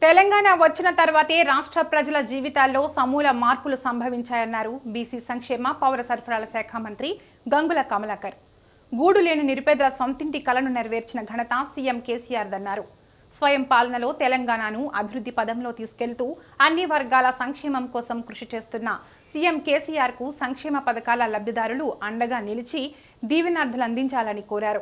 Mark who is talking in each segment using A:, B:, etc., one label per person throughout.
A: తెలంగాణ వచ్చిన తర్వాతే రాష్ట్ర ప్రజల జీవితాల్లో సమూల మార్పులు సంభవించాయన్నారు బీసీ సంక్షేమ పౌర సరఫరాల శాఖ మంత్రి గంగుల కమలాకర్ గూడు లేని నిరుపేదల సొంతింటి కలను నెరవేర్చిన ఘనత సీఎం కేసీఆర్ దన్నారు స్వయం పాలనలో తెలంగాణను అభివృద్ధి పదంలో తీసుకెళ్తూ అన్ని వర్గాల సంక్షేమం కోసం కృషి చేస్తున్న సీఎం కేసీఆర్ కు సంక్షేమ పథకాల లబ్ధిదారులు అండగా నిలిచి దీవెనార్థులు అందించాలని కోరారు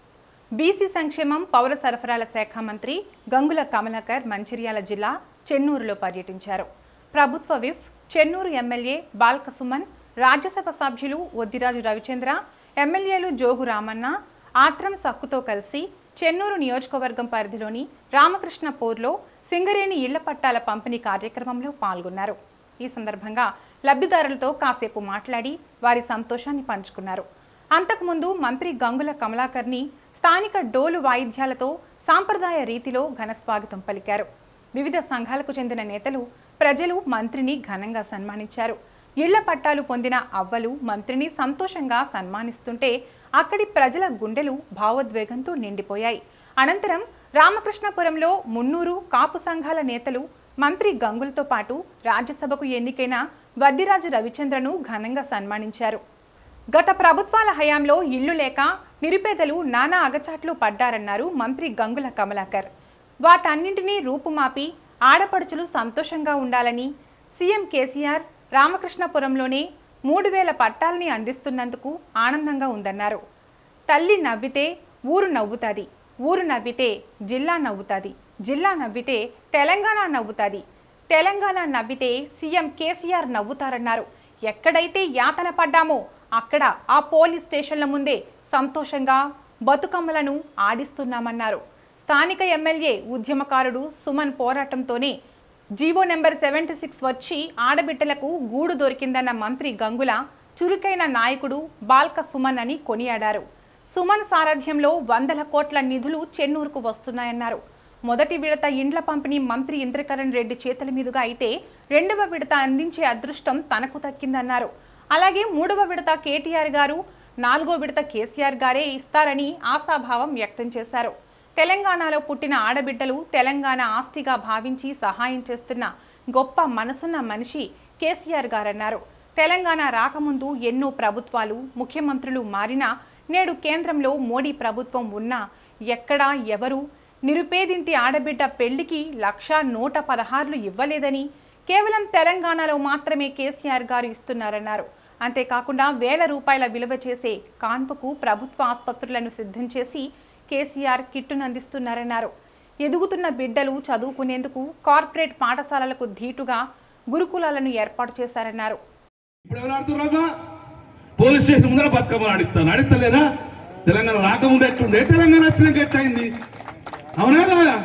A: బీసీ సంక్షేమం పౌర సరఫరాల శాఖ మంత్రి గంగుల కమలాకర్ మంచిర్యాల జిల్లా చెన్నూరులో పర్యటించారు ప్రభుత్వ విఫ్ చెన్నూరు ఎమ్మెల్యే బాల్క సుమన్ రాజ్యసభ సభ్యులు ఒద్దిరాజు రవిచంద్ర ఎమ్మెల్యేలు జోగు రామన్న ఆత్రం సక్కుతో కలిసి చెన్నూరు నియోజకవర్గం పరిధిలోని రామకృష్ణపూర్లో సింగరేణి ఇళ్ల పట్టాల పంపిణీ కార్యక్రమంలో పాల్గొన్నారు ఈ సందర్భంగా లబ్ధిదారులతో కాసేపు మాట్లాడి వారి సంతోషాన్ని పంచుకున్నారు అంతకుముందు మంత్రి గంగుల కమలాకర్ని స్థానిక డోలు వాయిద్యాలతో సాంప్రదాయ రీతిలో ఘన స్వాగతం పలికారు వివిధ సంఘాలకు చెందిన నేతలు ప్రజలు మంత్రిని ఘనంగా సన్మానించారు ఇళ్ల పట్టాలు పొందిన అవ్వలు మంత్రిని సంతోషంగా సన్మానిస్తుంటే అక్కడి ప్రజల గుండెలు భావోద్వేగంతో నిండిపోయాయి అనంతరం రామకృష్ణపురంలో మున్నూరు కాపు సంఘాల నేతలు మంత్రి గంగులతో పాటు రాజ్యసభకు ఎన్నికైన వద్దిరాజు రవిచంద్రను ఘనంగా సన్మానించారు గత ప్రభుత్వాల హయాంలో ఇల్లు లేక నిరుపేదలు నానా అగచాట్లు పడ్డారన్నారు మంత్రి గంగుల కమలాకర్ వాటన్నింటినీ రూపుమాపి ఆడపడుచులు సంతోషంగా ఉండాలని సీఎం కేసీఆర్ రామకృష్ణపురంలోనే మూడు వేల పట్టాలని అందిస్తున్నందుకు ఆనందంగా ఉందన్నారు తల్లి నవ్వితే ఊరు నవ్వుతుంది ఊరు నవ్వితే జిల్లా నవ్వుతుంది జిల్లా నవ్వితే తెలంగాణ నవ్వుతుంది తెలంగాణ నవ్వితే సీఎం కేసీఆర్ నవ్వుతారన్నారు ఎక్కడైతే యాతన పడ్డామో అక్కడ ఆ పోలీస్ స్టేషన్ల ముందే సంతోషంగా బతుకమ్మలను ఆడిస్తున్నామన్నారు స్థానిక ఎమ్మెల్యే ఉద్యమకారుడు సుమన్ పోరాటంతోనే జీవో నెంబర్ సెవెంటీ సిక్స్ వచ్చి ఆడబిడ్డలకు గూడు దొరికిందన్న మంత్రి గంగుల చురుకైన నాయకుడు బాల్క సుమన్ అని కొనియాడారు సుమన్ సారథ్యంలో వందల కోట్ల నిధులు చెన్నూరుకు వస్తున్నాయన్నారు మొదటి విడత ఇండ్ల పంపిణీ మంత్రి ఇంద్రకరణ్ రెడ్డి చేతుల మీదుగా అయితే రెండవ విడత అందించే అదృష్టం తనకు దక్కిందన్నారు అలాగే మూడవ విడత కేటీఆర్ గారు నాలుగో విడత కేసీఆర్ గారే ఇస్తారని ఆశాభావం వ్యక్తం చేశారు తెలంగాణలో పుట్టిన ఆడబిడ్డలు తెలంగాణ ఆస్తిగా భావించి సహాయం చేస్తున్న గొప్ప మనసున్న మనిషి కేసీఆర్ గారన్నారు తెలంగాణ రాకముందు ఎన్నో ప్రభుత్వాలు ముఖ్యమంత్రులు మారినా నేడు కేంద్రంలో మోడీ ప్రభుత్వం ఉన్నా ఎక్కడా ఎవరు నిరుపేదింటి ఆడబిడ్డ పెళ్లికి లక్ష నూట పదహారులు ఇవ్వలేదని కేవలం తెలంగాణలో మాత్రమే కేసీఆర్ గారు ఇస్తున్నారన్నారు అంతేకాకుండా వేల రూపాయల విలువ చేసే కాన్పుకు ప్రభుత్వ ఆసుపత్రులను సిద్ధం చేసి కేసీఆర్ కిట్టును అందిస్తున్నారన్నారు ఎదుగుతున్న బిడ్డలు చదువుకునేందుకు కార్పొరేట్ పాఠశాలలకు ధీటుగా గురుకులాలను ఏర్పాటు చేశారన్నారు
B: ఇప్పుడు ఎవరు ఆడుతున్నారమ్మా పోలీస్ స్టేషన్ ముందర బతుకమ్మ ఆడిస్తాను ఆడిస్తలేరా తెలంగాణ రాకముందు ఎట్లుంది తెలంగాణ వచ్చినాక ఎట్లయింది అవునా కాదా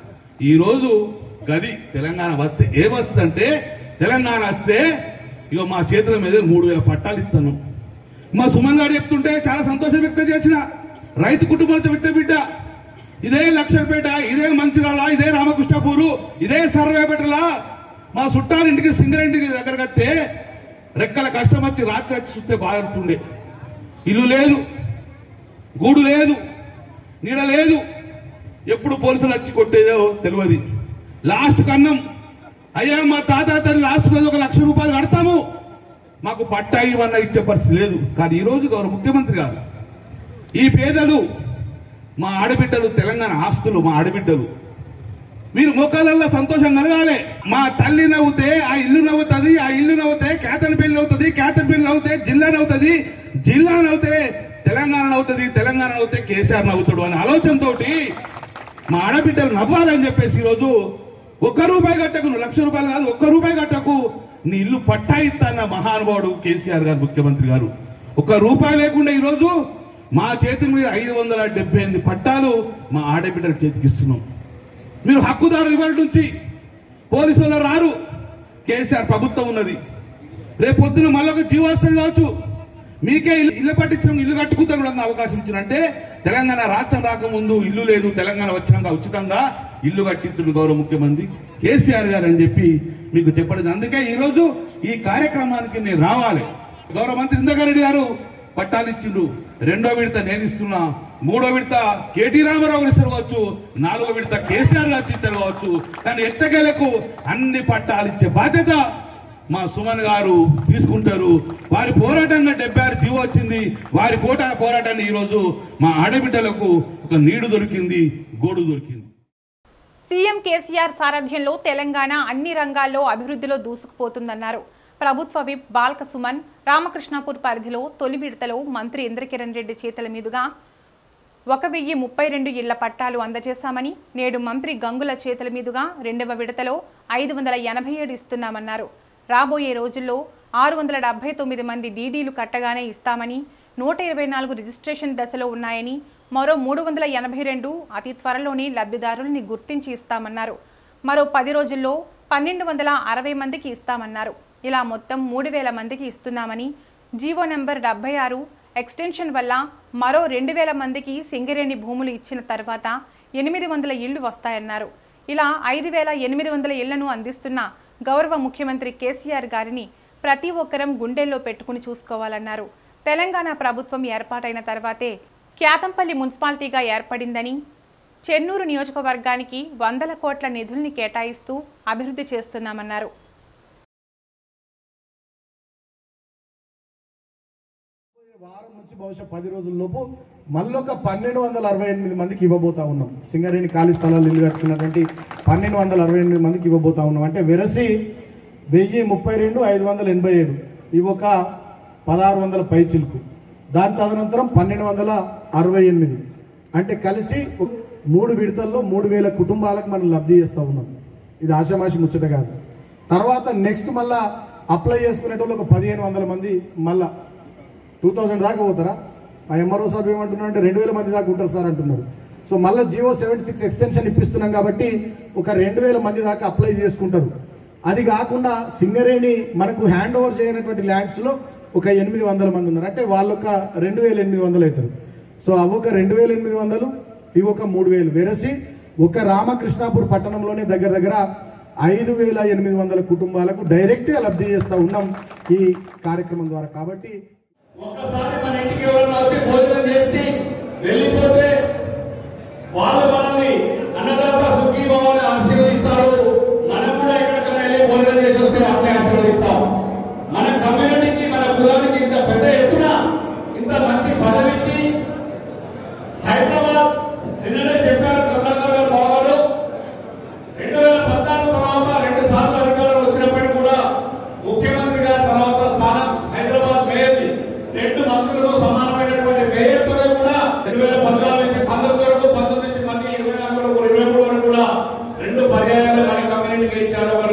B: ఈ రోజు గది తెలంగాణ వస్తే ఏమొస్తుందంటే తెలంగాణ వస్తే ఇక మా చేతుల మీద మూడు వేల పట్టాలు ఇస్తాను మా సుమన్ గారు చెప్తుంటే చాలా సంతోషం వ్యక్తం చేసిన రైతు కుటుంబంతో విట్ట బిడ్డ ఇదే లక్షపేట ఇదే మంచిరాల ఇదే రామకృష్ణపూరు ఇదే సర్వేపేటలా మా చుట్టాలింటికి సింగరింటికి దగ్గరకు వస్తే రెక్కల కష్టం వచ్చి రాత్రి వచ్చి చూస్తే బాగుంటుండే ఇల్లు లేదు గూడు లేదు నీడ లేదు ఎప్పుడు పోలీసులు వచ్చి కొట్టేదో తెలియదు లాస్ట్ కన్నం అయ్యా మా తాత తల్లి లాస్ట్ రోజు ఒక లక్ష రూపాయలు కడతాము మాకు పట్టా ఇవన్న ఇచ్చే పరిస్థితి లేదు కానీ ఈ రోజు గౌరవ ముఖ్యమంత్రి గారు ఈ పేదలు మా ఆడబిడ్డలు తెలంగాణ ఆస్తులు మా ఆడబిడ్డలు మీరు మోకాళ్ళల్లో సంతోషం కలగాలి మా తల్లి నవ్వుతే ఆ ఇల్లు నవ్వుతుంది ఆ ఇల్లు నవ్వుతే కేతన్ బిల్లు నవ్వుతుంది కేతన్ బిల్లు నవ్వుతే జిల్లా నవ్వుతుంది జిల్లా నవ్వుతే తెలంగాణ నవ్వుతుంది తెలంగాణ నవ్వుతే కేసీఆర్ నవ్వుతాడు అనే ఆలోచనతోటి మా ఆడబిడ్డలు నవ్వాలని చెప్పేసి ఈరోజు ఒక్క రూపాయి కట్టకు నువ్వు లక్ష రూపాయలు కాదు ఒక్క రూపాయి కట్టకు నీ ఇల్లు పట్టా ఇస్తాన్న మహానుభావుడు కేసీఆర్ గారు ముఖ్యమంత్రి గారు ఒక్క రూపాయి లేకుండా ఈరోజు మా చేతి మీద ఐదు వందల డెబ్బై ఎనిమిది పట్టాలు మా ఆడబిడ్డల చేతికి ఇస్తున్నాం మీరు హక్కుదారు ఇవాళ నుంచి పోలీసు వాళ్ళు రారు కేసీఆర్ ప్రభుత్వం ఉన్నది రేపు పొద్దున మళ్ళొక జీవోత్సవం కావచ్చు మీకే ఇల్లు ఇల్లు పట్టించడం ఇల్లు కట్టుకుంటా కూడా అవకాశం ఇచ్చినంటే తెలంగాణ రాష్ట్రం రాకముందు ఇల్లు లేదు తెలంగాణ వచ్చినాక ఉచితంగా ఇల్లు కట్టించిన గౌరవ ముఖ్యమంత్రి కేసీఆర్ గారు అని చెప్పి మీకు చెప్పడం అందుకే ఈ రోజు ఈ కార్యక్రమానికి నేను రావాలి గౌరవ మంత్రి ఇందగారెడ్డి గారు పట్టాలు ఇచ్చిండు రెండో విడత నేను ఇస్తున్నా మూడో విడత కేటీ రామారావు గారు ఇస్తారు కావచ్చు నాలుగో విడత కేసీఆర్ గారు ఇస్తారు కావచ్చు కానీ ఎట్టకేలకు అన్ని పట్టాలు ఇచ్చే బాధ్యత మా సుమన్ గారు తీసుకుంటారు వారి పోరాటంగా డెబ్బై ఆరు జీవో వచ్చింది వారి పోటా పోరాటాన్ని ఈరోజు మా ఆడబిడ్డలకు ఒక నీడు దొరికింది గోడు దొరికింది
A: సీఎం కేసీఆర్ సారథ్యంలో తెలంగాణ అన్ని రంగాల్లో అభివృద్ధిలో దూసుకుపోతుందన్నారు ప్రభుత్వ విప్ బాల్క సుమన్ రామకృష్ణాపూర్ పరిధిలో తొలి విడతలో మంత్రి ఇంద్రకిరణ్ రెడ్డి చేతుల మీదుగా ఒక వెయ్యి ముప్పై రెండు ఇళ్ల పట్టాలు అందజేశామని నేడు మంత్రి గంగుల చేతుల మీదుగా రెండవ విడతలో ఐదు వందల ఎనభై ఏడు ఇస్తున్నామన్నారు రాబోయే రోజుల్లో ఆరు వందల డెబ్బై తొమ్మిది మంది డీడీలు కట్టగానే ఇస్తామని నూట ఇరవై నాలుగు రిజిస్ట్రేషన్ దశలో ఉన్నాయని మరో మూడు వందల ఎనభై రెండు అతి త్వరలోనే లబ్ధిదారుల్ని గుర్తించి ఇస్తామన్నారు మరో పది రోజుల్లో పన్నెండు వందల అరవై మందికి ఇస్తామన్నారు ఇలా మొత్తం మూడు వేల మందికి ఇస్తున్నామని జీవో నెంబర్ డెబ్బై ఆరు ఎక్స్టెన్షన్ వల్ల మరో రెండు వేల మందికి సింగరేణి భూములు ఇచ్చిన తర్వాత ఎనిమిది వందల ఇళ్లు వస్తాయన్నారు ఇలా ఐదు వేల ఎనిమిది వందల ఇళ్లను అందిస్తున్న గౌరవ ముఖ్యమంత్రి కేసీఆర్ గారిని ప్రతి ఒక్కరం గుండెల్లో పెట్టుకుని చూసుకోవాలన్నారు తెలంగాణ ప్రభుత్వం ఏర్పాటైన తర్వాతే క్యాతంపల్లి మున్సిపాలిటీగా ఏర్పడిందని చెన్నూరు నియోజకవర్గానికి వందల కోట్ల నిధుల్ని కేటాయిస్తూ అభివృద్ధి చేస్తున్నామన్నారు
C: వారం నుంచి బహుశా పది రోజుల్లోపు మళ్ళొక పన్నెండు వందల అరవై ఎనిమిది మందికి ఇవ్వబోతా ఉన్నాం సింగరేణి ఖాళీ స్థలాలు ఇల్లు కట్టుకున్నటువంటి పన్నెండు వందల అరవై ఎనిమిది మందికి ఇవ్వబోతా ఉన్నాం అంటే వెరసి వెయ్యి ముప్పై రెండు ఐదు వందల ఎనభై ఏడు ఇవి ఒక పదహారు వందల పై చిలుకు దాని తదనంతరం పన్నెండు వందల అరవై ఎనిమిది అంటే కలిసి మూడు విడతల్లో మూడు వేల కుటుంబాలకు మనం లబ్ధి చేస్తూ ఉన్నాం ఇది ఆషామాషి ముచ్చట కాదు తర్వాత నెక్స్ట్ మళ్ళా అప్లై చేసుకునేటోళ్ళు ఒక పదిహేను వందల మంది మళ్ళా టూ థౌసండ్ దాకా పోతారా ఆ ఎంఆర్ఓ సాబ్ ఏమంటున్నారు అంటే రెండు వేల మంది దాకా ఉంటారు సార్ అంటున్నారు సో మళ్ళీ జియో సెవెంటీ సిక్స్ ఎక్స్టెన్షన్ ఇప్పిస్తున్నాం కాబట్టి ఒక రెండు వేల మంది దాకా అప్లై చేసుకుంటారు అది కాకుండా సింగరేణి మనకు హ్యాండ్ ఓవర్ చేయనటువంటి ల్యాండ్స్ లో ఒక ఎనిమిది వందల మంది ఉన్నారు అంటే వాళ్ళు ఒక రెండు వేల ఎనిమిది వందలు అవుతారు సో అవి ఒక రెండు వేల ఎనిమిది వందలు ఇవి ఒక మూడు వేలు వెరసి ఒక రామకృష్ణాపూర్ పట్టణంలోనే దగ్గర దగ్గర ఐదు వేల ఎనిమిది వందల కుటుంబాలకు డైరెక్ట్గా లబ్ధి చేస్తూ ఉన్నాం ఈ కార్యక్రమం ద్వారా కాబట్టి
D: ఒక్కసారి మన ఇంటికి ఎవరైనా వచ్చి భోజనం చేసి వెళ్ళిపోతే వాళ్ళు మనల్ని అన్నదాత సుఖీ భావాన్ని ఆశీర్వదిస్తారు మనం కూడా ఎక్కడికైనా వెళ్ళి భోజనం చేసి వస్తే అట్లే ఆశీర్వదిస్తాం మన కమ్యూనిటీకి మన కులానికి ఇంత పెద్ద ఎత్తున ఇంత మంచి పదవిచ్చి హైదరాబాద్ నిన్ననే చెప్పారు కమలాకర్ గారు బాగారు రెండు వేల పద్నాలుగు తర్వాత రెండు సార్లు అధికారం వచ్చినప్పటికీ కూడా ముఖ్యమంత్రి గారి తర్వాత స్థానం హైదరాబాద్ మేయర్ది రెండు మంత్రులతో సమానమైనటువంటి మేయర్ పదవి కూడా రెండు వేల పద్నాలుగు నుంచి పంతొమ్మిది వరకు పంతొమ్మిది నుంచి మళ్ళీ ఇరవై నాలుగు వరకు ఇరవై మూడు వరకు కూడా రెండు పర్యాయాలు మన కమ్యూనిటీకి ఇచ్చారు ఒక